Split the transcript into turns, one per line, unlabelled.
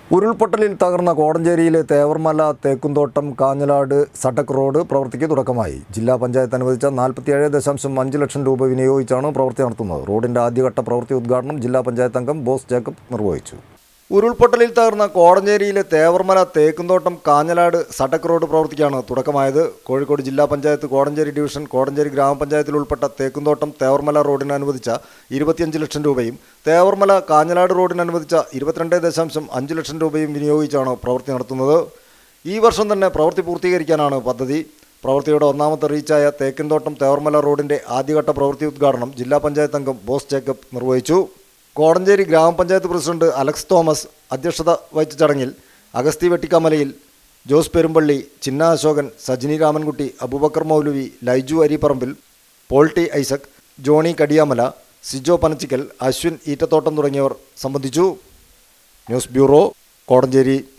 ഉരുൾപൊട്ടലിൽ തകർന്ന കോടഞ്ചേരിയിലെ തേവർമല തേക്കുംതോട്ടം കാഞ്ഞലാട് സടക് റോഡ് പ്രവൃത്തിക്ക് തുടക്കമായി ജില്ലാ പഞ്ചായത്ത് അനുവദിച്ച നാൽപ്പത്തിയേഴ് ദശാംശം അഞ്ച് ലക്ഷം രൂപ വിനിയോഗിച്ചാണ് പ്രവൃത്തി നടത്തുന്നത് റോഡിന്റെ ആദ്യഘട്ട പ്രവൃത്തി ഉദ്ഘാടനം ജില്ലാ പഞ്ചായത്ത് അംഗം ബോസ് ജേക്കബ് നിർവഹിച്ചു ഉരുൾപൊട്ടലിൽ തകർന്ന കോടഞ്ചേരിയിലെ തേവർമല തേക്കുംതോട്ടം കാഞ്ഞലാട് സടക് റോഡ് പ്രവൃത്തിക്കാണ് തുടക്കമായത് കോഴിക്കോട് ജില്ലാ പഞ്ചായത്ത് കോടഞ്ചേരി ഡിവിഷൻ കോടഞ്ചേരി ഗ്രാമപഞ്ചായത്തിൽ ഉൾപ്പെട്ട തേക്കുംതോട്ടം തേവർമല റോഡിന് അനുവദിച്ച ഇരുപത്തിയഞ്ച് ലക്ഷം രൂപയും തേവർമല കാഞ്ഞലാട് റോഡിന് അനുവദിച്ച ഇരുപത്തിരണ്ട് ദശാംശം അഞ്ച് ലക്ഷം രൂപയും വിനിയോഗിച്ചാണ് പ്രവൃത്തി നടത്തുന്നത് ഈ വർഷം തന്നെ പ്രവൃത്തി പൂർത്തീകരിക്കാനാണ് പദ്ധതി പ്രവൃത്തിയുടെ ഒന്നാമത്തെ റീച്ചായ തേക്കിൻതോട്ടം തേവർമല റോഡിന്റെ ആദ്യഘട്ട പ്രവൃത്തി ഉദ്ഘാടനം ജില്ലാ പഞ്ചായത്ത് അംഗം ബോസ് ജേക്കബ് നിർവഹിച്ചു കോടഞ്ചേരി ഗ്രാമപഞ്ചായത്ത് പ്രസിഡന്റ് അലക്സ് തോമസ് അധ്യക്ഷത വഹിച്ച ചടങ്ങിൽ അഗസ്തി വെട്ടിക്കമലയിൽ ജോസ് പെരുമ്പള്ളി ചിന്ന അശോകൻ സജിനി രാമൻകുട്ടി അബൂബക്കർ മൗലവി ലൈജു അരിപ്പറമ്പിൽ പോൾ ടി ഐസക് ജോണി കടിയാമല സിജോ പനച്ചിക്കൽ അശ്വിൻ ഈറ്റത്തോട്ടം തുടങ്ങിയവർ സംബന്ധിച്ചു ന്യൂസ് ബ്യൂറോ കോടഞ്ചേരി